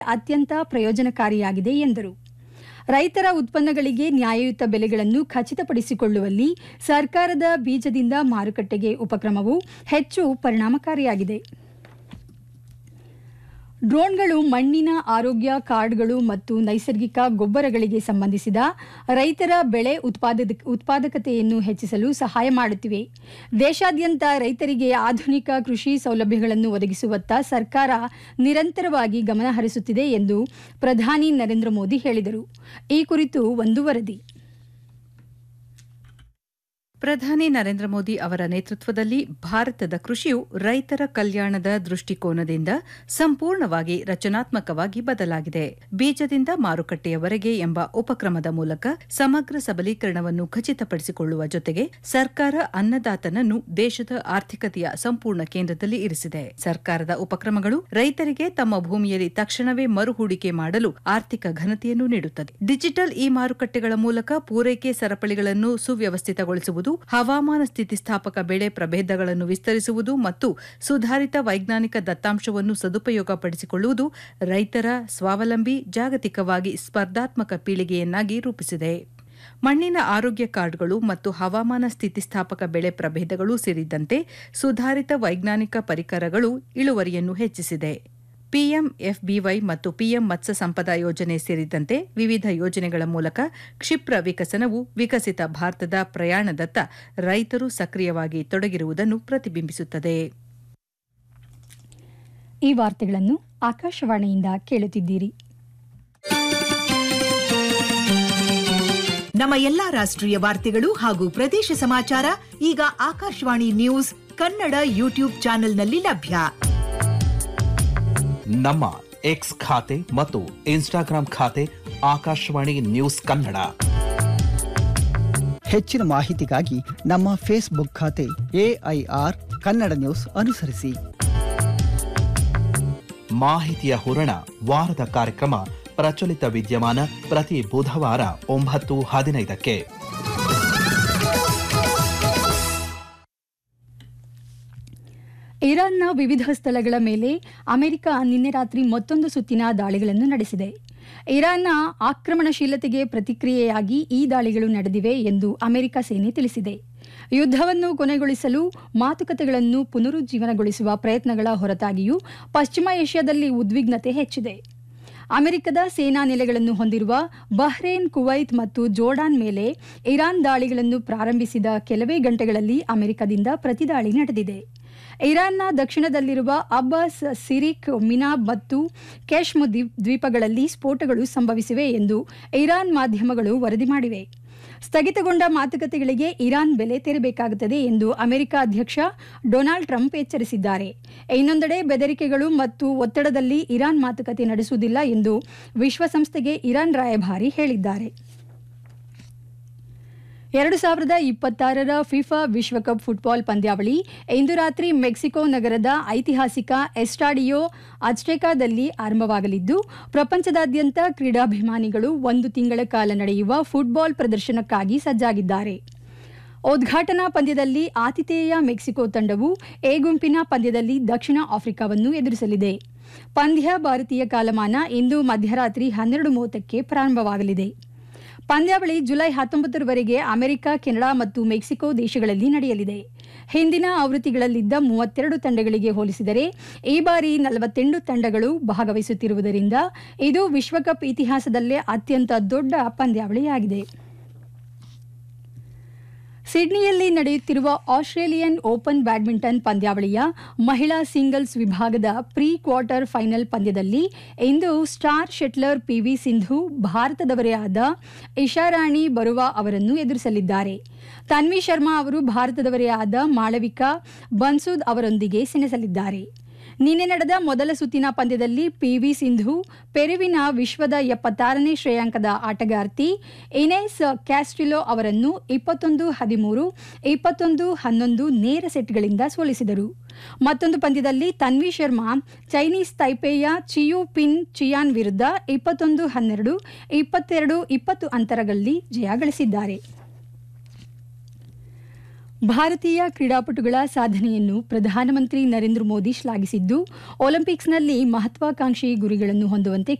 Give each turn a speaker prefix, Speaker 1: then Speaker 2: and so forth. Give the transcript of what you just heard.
Speaker 1: ಅತ್ಯಂತ ಪ್ರಯೋಜನಕಾರಿಯಾಗಿದೆ ಎಂದರು ರೈತರ ಉತ್ಪನ್ನಗಳಿಗೆ ನ್ಯಾಯಯುತ ಬೆಲೆಗಳನ್ನು ಖಚಿತಪಡಿಸಿಕೊಳ್ಳುವಲ್ಲಿ ಸರ್ಕಾರದ ಬೀಜದಿಂದ ಮಾರುಕಟ್ಟೆಗೆ ಉಪಕ್ರಮವು ಹೆಚ್ಚು ಪರಿಣಾಮಕಾರಿಯಾಗಿದೆ ಡ್ರೋನ್ಗಳು ಮಣ್ಣಿನ ಆರೋಗ್ಯ ಕಾರ್ಡ್ಗಳು ಮತ್ತು ನೈಸರ್ಗಿಕ ಗೊಬ್ಬರಗಳಿಗೆ ಸಂಬಂಧಿಸಿದ ರೈತರ ಬೆಳೆ ಉತ್ಪಾದಕ ಉತ್ಪಾದಕತೆಯನ್ನು ಹೆಚ್ಚಿಸಲು ಸಹಾಯ ಮಾಡುತ್ತಿವೆ ದೇಶಾದ್ಯಂತ ರೈತರಿಗೆ ಆಧುನಿಕ ಕೃಷಿ ಸೌಲಭ್ಯಗಳನ್ನು ಒದಗಿಸುವತ್ತ ಸರ್ಕಾರ ನಿರಂತರವಾಗಿ ಗಮನ ಹರಿಸುತ್ತಿದೆ ಎಂದು ಪ್ರಧಾನಿ ನರೇಂದ್ರ ಮೋದಿ ಹೇಳಿದರು ಈ ಕುರಿತು ಒಂದು ವರದಿ
Speaker 2: ಪ್ರಧಾನಿ ನರೇಂದ್ರ ಮೋದಿ ಅವರ ನೇತೃತ್ವದಲ್ಲಿ ಭಾರತದ ಕೃಷಿಯು ರೈತರ ಕಲ್ಯಾಣದ ದೃಷ್ಟಿಕೋನದಿಂದ ಸಂಪೂರ್ಣವಾಗಿ ರಚನಾತ್ಮಕವಾಗಿ ಬದಲಾಗಿದೆ ಬೀಜದಿಂದ ಮಾರುಕಟ್ಟೆಯವರೆಗೆ ಎಂಬ ಉಪಕ್ರಮದ ಮೂಲಕ ಸಮಗ್ರ ಸಬಲೀಕರಣವನ್ನು ಖಚಿತಪಡಿಸಿಕೊಳ್ಳುವ ಜೊತೆಗೆ ಸರ್ಕಾರ ಅನ್ನದಾತನನ್ನು ದೇಶದ ಆರ್ಥಿಕತೆಯ ಸಂಪೂರ್ಣ ಕೇಂದ್ರದಲ್ಲಿ ಇರಿಸಿದೆ ಸರ್ಕಾರದ ಉಪಕ್ರಮಗಳು ರೈತರಿಗೆ ತಮ್ಮ ಭೂಮಿಯಲ್ಲಿ ತಕ್ಷಣವೇ ಮರು ಹೂಡಿಕೆ ಮಾಡಲು ಆರ್ಥಿಕ ಘನತೆಯನ್ನು ನೀಡುತ್ತದೆ ಡಿಜಿಟಲ್ ಇ ಮಾರುಕಟ್ಟೆಗಳ ಮೂಲಕ ಪೂರೈಕೆ ಸರಪಳಿಗಳನ್ನು ಸುವ್ಯವಸ್ಥಿತಗೊಳಿಸುವುದು ಹವಾಮಾನ ಸ್ಥಿತಿಸ್ಥಾಪಕ ಬೆಳೆ ಪ್ರಭೇದಗಳನ್ನು ವಿಸ್ತರಿಸುವುದು ಮತ್ತು ಸುಧಾರಿತ ವೈಜ್ಞಾನಿಕ ದತ್ತಾಂಶವನ್ನು ಸದುಪಯೋಗಪಡಿಸಿಕೊಳ್ಳುವುದು ರೈತರ ಸ್ವಾವಲಂಬಿ ಜಾಗತಿಕವಾಗಿ ಸ್ಪರ್ಧಾತ್ಮಕ ಪೀಳಿಗೆಯನ್ನಾಗಿ ರೂಪಿಸಿದೆ ಮಣ್ಣಿನ ಆರೋಗ್ಯ ಕಾರ್ಡ್ಗಳು ಮತ್ತು ಹವಾಮಾನ ಸ್ಥಿತಿಸ್ಥಾಪಕ ಬೆಳೆ ಪ್ರಭೇದಗಳು ಸೇರಿದಂತೆ ಸುಧಾರಿತ ವೈಜ್ಞಾನಿಕ ಪರಿಕರಗಳು ಇಳುವರಿಯನ್ನು ಹೆಚ್ಚಿಸಿದೆ ಪಿಎಂ ಎಫ್ಬಿವೈ ಮತ್ತು ಪಿಎಂ ಮತ್ಸ್ಯ ಸಂಪದ ಯೋಜನೆ ಸೇರಿದಂತೆ ವಿವಿಧ ಯೋಜನೆಗಳ ಮೂಲಕ ಕ್ಷಿಪ್ರ ವಿಕಸನವು ವಿಕಸಿತ ಭಾರತದ ಪ್ರಯಾಣದತ್ತ ರೈತರು ಸಕ್ರಿಯವಾಗಿ ತೊಡಗಿರುವುದನ್ನು ಪ್ರತಿಬಿಂಬಿಸುತ್ತದೆ
Speaker 1: ಈ ವಾರ್ತೆಗಳನ್ನು ಆಕಾಶವಾಣಿಯಿಂದ ಕೇಳುತ್ತಿದ್ದೀರಿ
Speaker 3: ನಮ್ಮ ಎಲ್ಲಾ ರಾಷ್ಟ್ರೀಯ ವಾರ್ತೆಗಳು ಹಾಗೂ ಪ್ರದೇಶ ಸಮಾಚಾರ ಈಗ ಆಕಾಶವಾಣಿ ನ್ಯೂಸ್ ಕನ್ನಡ ಯೂಟ್ಯೂಬ್ ಚಾನೆಲ್ನಲ್ಲಿ ಲಭ್ಯ
Speaker 4: ನಮ್ಮ ಎಕ್ಸ್ ಖಾತೆ ಮತ್ತು ಇನ್ಸ್ಟಾಗ್ರಾಂ ಖಾತೆ ಆಕಾಶವಾಣಿ ನ್ಯೂಸ್ ಕನ್ನಡ
Speaker 5: ಹೆಚ್ಚಿನ ಮಾಹಿತಿಗಾಗಿ ನಮ್ಮ ಫೇಸ್ಬುಕ್ ಖಾತೆ ಎಐಆರ್ ಕನ್ನಡ ನ್ಯೂಸ್ ಅನುಸರಿಸಿ
Speaker 4: ಮಾಹಿತಿಯ ಹೂರಣ ವಾರದ ಕಾರ್ಯಕ್ರಮ ಪ್ರಚಲಿತ ವಿದ್ಯಮಾನ ಪ್ರತಿ ಬುಧವಾರ ಒಂಬತ್ತು ಹದಿನೈದಕ್ಕೆ
Speaker 1: ಇರಾನ್ನ ವಿವಿಧ ಸ್ಥಳಗಳ ಮೇಲೆ ಅಮೆರಿಕ ನಿನ್ನೆ ರಾತ್ರಿ ಮತ್ತೊಂದು ಸುತ್ತಿನ ದಾಳಿಗಳನ್ನು ನಡೆಸಿದೆ ಇರಾನ್ನ ಆಕ್ರಮಣಶೀಲತೆಗೆ ಪ್ರತಿಕ್ರಿಯೆಯಾಗಿ ಈ ದಾಳಿಗಳು ನಡೆದಿವೆ ಎಂದು ಅಮೆರಿಕ ಸೇನೆ ತಿಳಿಸಿದೆ ಯುದ್ಧವನ್ನು ಕೊನೆಗೊಳಿಸಲು ಮಾತುಕತೆಗಳನ್ನು ಪುನರುಜ್ಜೀವನಗೊಳಿಸುವ ಪ್ರಯತ್ನಗಳ ಹೊರತಾಗಿಯೂ ಪಶ್ಚಿಮ ಏಷ್ಯಾದಲ್ಲಿ ಉದ್ವಿಗ್ನತೆ ಹೆಚ್ಚಿದೆ ಅಮೆರಿಕದ ಸೇನಾ ನೆಲೆಗಳನ್ನು ಹೊಂದಿರುವ ಬಹ್ರೇನ್ ಕುವೈತ್ ಮತ್ತು ಜೋರ್ಡಾನ್ ಮೇಲೆ ಇರಾನ್ ದಾಳಿಗಳನ್ನು ಪ್ರಾರಂಭಿಸಿದ ಕೆಲವೇ ಗಂಟೆಗಳಲ್ಲಿ ಅಮೆರಿಕದಿಂದ ಪ್ರತಿದಾಳಿ ನಡೆದಿದೆ ಇರಾನ್ನ ದಕ್ಷಿಣದಲ್ಲಿರುವ ಅಬ್ಬಾಸ್ ಸಿರಿಕ್ ಮಿನಾಬ್ ಮತ್ತು ಕೆಶ್ಮ್ ದ್ವೀಪ್- ದ್ವೀಪಗಳಲ್ಲಿ ಸ್ಫೋಟಗಳು ಸಂಭವಿಸಿವೆ ಎಂದು ಇರಾನ್ ಮಾಧ್ಯಮಗಳು ವರದಿ ಮಾಡಿವೆ ಸ್ಥಗಿತಗೊಂಡ ಮಾತುಕತೆಗಳಿಗೆ ಇರಾನ್ ಬೆಲೆ ತೆರಬೇಕಾಗುತ್ತದೆ ಎಂದು ಅಮೆರಿಕ ಅಧ್ಯಕ್ಷ ಡೊನಾಲ್ಡ್ ಟ್ರಂಪ್ ಎಚ್ಚರಿಸಿದ್ದಾರೆ ಇನ್ನೊಂದೆಡೆ ಬೆದರಿಕೆಗಳು ಮತ್ತು ಒತ್ತಡದಲ್ಲಿ ಇರಾನ್ ಮಾತುಕತೆ ನಡೆಸುವುದಿಲ್ಲ ಎಂದು ವಿಶ್ವಸಂಸ್ಥೆಗೆ ಇರಾನ್ ರಾಯಭಾರಿ ಹೇಳಿದ್ದಾರೆ ಎರಡು ಸಾವಿರದ ಇಪ್ಪತ್ತಾರರ ಫಿಫಾ ವಿಶ್ವಕಪ್ ಫುಟ್ಬಾಲ್ ಪಂದ್ಯಾವಳಿ ಇಂದು ರಾತ್ರಿ ಮೆಕ್ಸಿಕೋ ನಗರದ ಐತಿಹಾಸಿಕ ಎಸ್ಟಾಡಿಯೋ ಅಜ್ಟೆಕಾದಲ್ಲಿ ಆರಂಭವಾಗಲಿದ್ದು ಪ್ರಪಂಚದಾದ್ಯಂತ ಕ್ರೀಡಾಭಿಮಾನಿಗಳು ಒಂದು ತಿಂಗಳ ಕಾಲ ನಡೆಯುವ ಫುಟ್ಬಾಲ್ ಪ್ರದರ್ಶನಕ್ಕಾಗಿ ಸಜ್ಜಾಗಿದ್ದಾರೆ ಉದ್ಘಾಟನಾ ಪಂದ್ಯದಲ್ಲಿ ಆತಿಥೇಯ ಮೆಕ್ಸಿಕೋ ತಂಡವು ಎ ಗುಂಪಿನ ಪಂದ್ಯದಲ್ಲಿ ದಕ್ಷಿಣ ಆಫ್ರಿಕಾವನ್ನು ಎದುರಿಸಲಿದೆ ಪಂದ್ಯ ಭಾರತೀಯ ಕಾಲಮಾನ ಇಂದು ಮಧ್ಯರಾತ್ರಿ ಹನ್ನೆರಡು ಮೂವತ್ತಕ್ಕೆ ಪ್ರಾರಂಭವಾಗಲಿದೆ ಪಂದ್ಯಾವಳಿ ಜುಲೈ ಹತ್ತೊಂಬತ್ತರವರೆಗೆ ಅಮೆರಿಕ ಕೆನಡಾ ಮತ್ತು ಮೆಕ್ಸಿಕೋ ದೇಶಗಳಲ್ಲಿ ನಡೆಯಲಿದೆ ಹಿಂದಿನ ಆವೃತ್ತಿಗಳಲ್ಲಿದ್ದ ಮೂವತ್ತೆರಡು ತಂಡಗಳಿಗೆ ಹೋಲಿಸಿದರೆ ಈ ಬಾರಿ ನಲವತ್ತೆಂಟು ತಂಡಗಳು ಭಾಗವಹಿಸುತ್ತಿರುವುದರಿಂದ ಇದು ವಿಶ್ವಕಪ್ ಇತಿಹಾಸದಲ್ಲೇ ಅತ್ಯಂತ ದೊಡ್ಡ ಪಂದ್ಯಾವಳಿಯಾಗಿದೆ ಸಿಡ್ನಿಯಲ್ಲಿ ನಡೆಯುತ್ತಿರುವ ಆಸ್ಟ್ರೇಲಿಯನ್ ಓಪನ್ ಬ್ಯಾಡ್ಮಿಂಟನ್ ಪಂದ್ಯಾವಳಿಯ ಮಹಿಳಾ ಸಿಂಗಲ್ಸ್ ವಿಭಾಗದ ಪ್ರೀ ಕ್ವಾರ್ಟರ್ ಫೈನಲ್ ಪಂದ್ಯದಲ್ಲಿ ಇಂದು ಸ್ಟಾರ್ ಶೆಟ್ಲರ್ ಪಿವಿ ಸಿಂಧು ಭಾರತದವರೇ ಆದ ಇಶಾರಾಣಿ ಬರುವಾ ಅವರನ್ನು ಎದುರಿಸಲಿದ್ದಾರೆ ತನ್ವಿ ಶರ್ಮಾ ಅವರು ಭಾರತದವರೇ ಆದ ಮಾಳವಿಕಾ ಬನ್ಸುದ್ ಅವರೊಂದಿಗೆ ಸೆಣಸಲಿದ್ದಾರೆ ನಿನ್ನೆ ನಡೆದ ಮೊದಲ ಸುತ್ತಿನ ಪಂದ್ಯದಲ್ಲಿ ಪಿವಿ ಸಿಂಧು ಪೆರುವಿನ ವಿಶ್ವದ ಎಪ್ಪತ್ತಾರನೇ ಶ್ರೇಯಾಂಕದ ಆಟಗಾರ್ತಿ ಇನೇಸ್ ಕ್ಯಾಸ್ಟಿಲೋ ಅವರನ್ನು ಇಪ್ಪತ್ತೊಂದು ಹದಿಮೂರು ಇಪ್ಪತ್ತೊಂದು ಹನ್ನೊಂದು ನೇರ ಸೆಟ್ಗಳಿಂದ ಸೋಲಿಸಿದರು ಮತ್ತೊಂದು ಪಂದ್ಯದಲ್ಲಿ ತನ್ವಿ ಶರ್ಮಾ ಚೈನೀಸ್ ತೈಪೇಯ ಚಿಯು ಪಿನ್ ಚಿಯಾನ್ ವಿರುದ್ಧ ಇಪ್ಪತ್ತೊಂದು ಹನ್ನೆರಡು ಇಪ್ಪತ್ತೆರಡು ಇಪ್ಪತ್ತು ಅಂತರಗಳಲ್ಲಿ ಜಯ ಗಳಿಸಿದ್ದಾರೆ ಭಾರತೀಯ ಕ್ರೀಡಾಪಟುಗಳ ಸಾಧನೆಯನ್ನು ಪ್ರಧಾನಮಂತ್ರಿ ನರೇಂದ್ರ ಮೋದಿ ಶ್ಲಾಘಿಸಿದ್ದು ಒಲಿಂಪಿಕ್ಸ್ನಲ್ಲಿ ಮಹತ್ವಾಕಾಂಕ್ಷಿ ಗುರಿಗಳನ್ನು ಹೊಂದುವಂತೆ